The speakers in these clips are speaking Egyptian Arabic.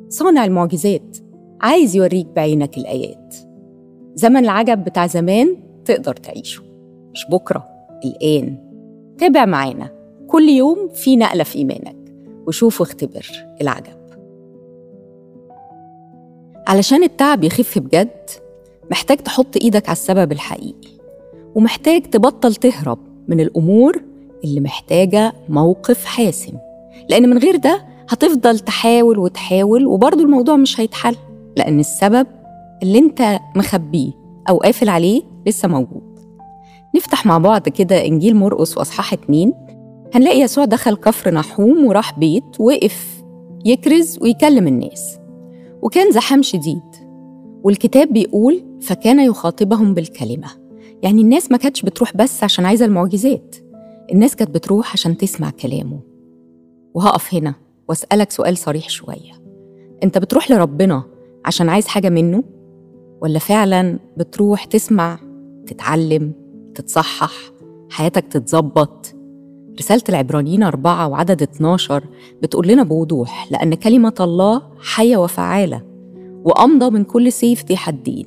صانع المعجزات عايز يوريك بعينك الآيات زمن العجب بتاع زمان تقدر تعيشه مش بكرة الآن تابع معانا كل يوم في نقلة في إيمانك وشوف واختبر العجب علشان التعب يخف بجد محتاج تحط إيدك على السبب الحقيقي ومحتاج تبطل تهرب من الأمور اللي محتاجة موقف حاسم لأن من غير ده هتفضل تحاول وتحاول وبرضه الموضوع مش هيتحل لأن السبب اللي انت مخبيه أو قافل عليه لسه موجود نفتح مع بعض كده إنجيل مرقس وأصحاح اتنين هنلاقي يسوع دخل كفر نحوم وراح بيت وقف يكرز ويكلم الناس وكان زحام شديد والكتاب بيقول فكان يخاطبهم بالكلمة يعني الناس ما كانتش بتروح بس عشان عايزة المعجزات الناس كانت بتروح عشان تسمع كلامه وهقف هنا واسألك سؤال صريح شوية انت بتروح لربنا عشان عايز حاجة منه ولا فعلا بتروح تسمع تتعلم تتصحح حياتك تتظبط رسالة العبرانيين أربعة وعدد 12 بتقول لنا بوضوح لأن كلمة الله حية وفعالة وأمضى من كل سيف ذي حدين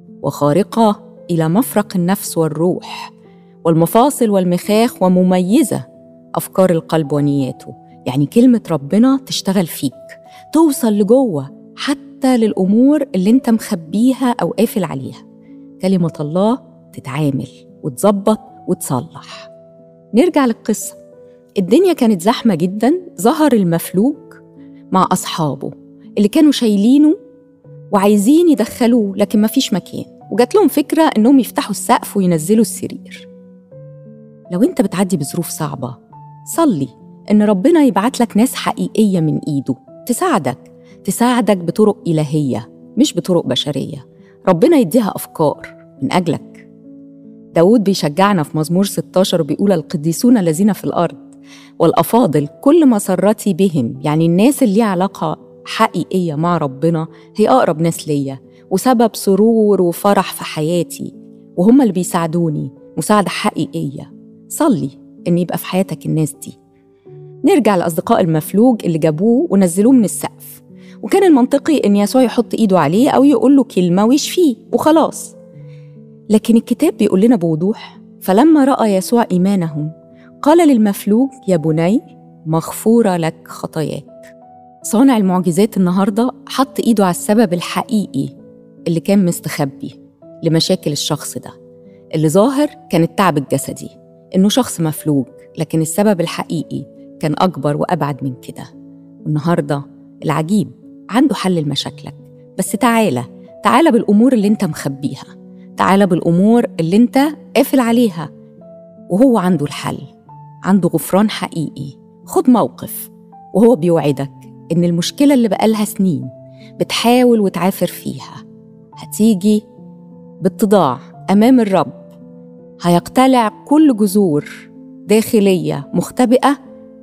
وخارقة إلى مفرق النفس والروح والمفاصل والمخاخ ومميزة أفكار القلب ونياته يعني كلمة ربنا تشتغل فيك توصل لجوه حتى للأمور اللي أنت مخبيها أو قافل عليها كلمة الله تتعامل وتظبط وتصلح نرجع للقصة الدنيا كانت زحمة جدا ظهر المفلوج مع أصحابه اللي كانوا شايلينه وعايزين يدخلوه لكن مفيش مكان وجات لهم فكرة إنهم يفتحوا السقف وينزلوا السرير لو أنت بتعدي بظروف صعبة صلي إن ربنا يبعت لك ناس حقيقية من إيده تساعدك تساعدك بطرق إلهية مش بطرق بشرية ربنا يديها أفكار من أجلك داود بيشجعنا في مزمور 16 وبيقول القديسون الذين في الأرض والأفاضل كل مسرتي بهم يعني الناس اللي ليها علاقة حقيقية مع ربنا هي أقرب ناس ليا وسبب سرور وفرح في حياتي وهم اللي بيساعدوني مساعدة حقيقية صلي إن يبقى في حياتك الناس دي نرجع لأصدقاء المفلوج اللي جابوه ونزلوه من السقف وكان المنطقي إن يسوع يحط إيده عليه أو يقول له كلمة ويشفيه وخلاص لكن الكتاب بيقول لنا بوضوح فلما رأى يسوع إيمانهم قال للمفلوج يا بني مغفورة لك خطاياك صانع المعجزات النهاردة حط إيده على السبب الحقيقي اللي كان مستخبي لمشاكل الشخص ده اللي ظاهر كان التعب الجسدي إنه شخص مفلوج لكن السبب الحقيقي كان أكبر وأبعد من كده والنهاردة العجيب عنده حل لمشاكلك بس تعالى تعالى بالأمور اللي أنت مخبيها تعالى بالأمور اللي أنت قافل عليها وهو عنده الحل عنده غفران حقيقي خد موقف وهو بيوعدك إن المشكلة اللي بقالها سنين بتحاول وتعافر فيها هتيجي باتضاع أمام الرب هيقتلع كل جذور داخلية مختبئة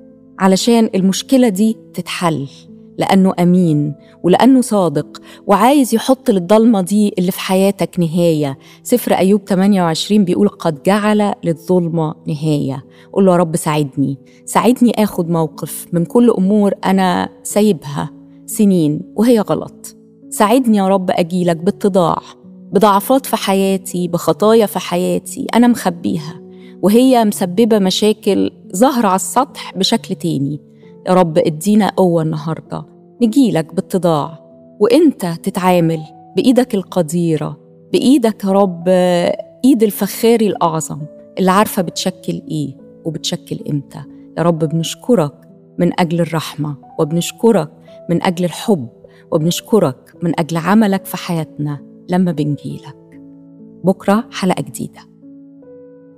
علشان المشكلة دي تتحل لأنه أمين ولأنه صادق وعايز يحط للضلمة دي اللي في حياتك نهاية سفر أيوب 28 بيقول قد جعل للظلمة نهاية قول له يا رب ساعدني ساعدني آخد موقف من كل أمور أنا سايبها سنين وهي غلط ساعدني يا رب أجيلك باتضاع بضعفات في حياتي بخطايا في حياتي أنا مخبيها وهي مسببة مشاكل ظاهرة على السطح بشكل تاني يا رب ادينا قوة النهاردة نجيلك باتضاع وانت تتعامل بإيدك القديرة بإيدك يا رب إيد الفخاري الأعظم اللي عارفة بتشكل إيه وبتشكل إمتى يا رب بنشكرك من أجل الرحمة وبنشكرك من أجل الحب وبنشكرك من أجل عملك في حياتنا لما بنجيلك بكرة حلقة جديدة